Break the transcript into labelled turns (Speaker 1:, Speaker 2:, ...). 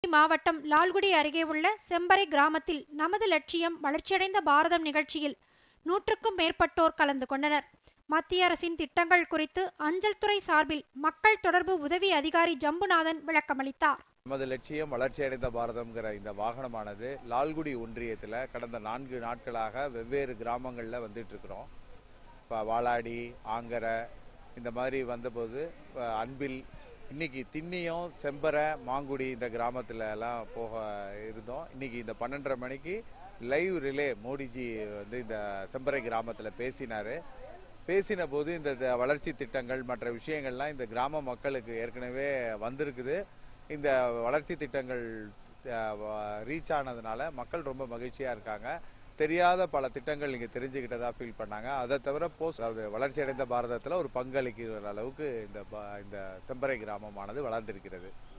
Speaker 1: மாவட்டம் லால்குடி அருகே உள்ள செம்பரை கிராமத்தில் நமது லட்சியம் வளர்ச்சியடைந்த பாரதம் நிகழ்ச்சியில் நூற்றுக்கும் மேற்பட்டோர் கலந்து கொண்டனர் மத்திய அரசின் திட்டங்கள் குறித்து அஞ்சல் துறை சார்பில் மக்கள் தொடர்பு உதவி அதிகாரி ஜம்புநாதன் விளக்கமளித்தார்
Speaker 2: நமது லட்சியம் வளர்ச்சியடைந்த பாரதம்ங்கிற இந்த வாகனமானது லால்குடி ஒன்றியத்தில் கடந்த நான்கு நாட்களாக வெவ்வேறு கிராமங்களில் வந்துட்டு இருக்கிறோம் இப்போ வாலாடி ஆங்கரை இந்த மாதிரி வந்தபோது இப்ப அன்பில் இன்னைக்கு திண்ணியம் செம்பரை மாங்குடி இந்த கிராமத்துல எல்லாம் போக இருந்தோம் இன்னைக்கு இந்த பன்னெண்டரை மணிக்கு லைவ் ரிலே மோடிஜி வந்து இந்த செம்பரை கிராமத்தில் பேசினாரு பேசின போது இந்த த- வளர்ச்சி திட்டங்கள் மற்ற விஷயங்கள்லாம் இந்த கிராம மக்களுக்கு ஏற்கனவே வந்திருக்குது இந்த வளர்ச்சி திட்டங்கள் ரீச் ஆனதுனால மக்கள் ரொம்ப மகிழ்ச்சியா இருக்காங்க தெரியாத பல திட்டங்கள் இங்க தெரிஞ்சுக்கிட்டதா ஃபீல் பண்ணாங்க அதை தவிர போஸ்ட் அதாவது வளர்ச்சி அடைந்த பாரதத்துல ஒரு பங்களிக்கிற அளவுக்கு இந்த ப- இந்த செம்பரை கிராமமானது வளர்ந்திருக்கிறது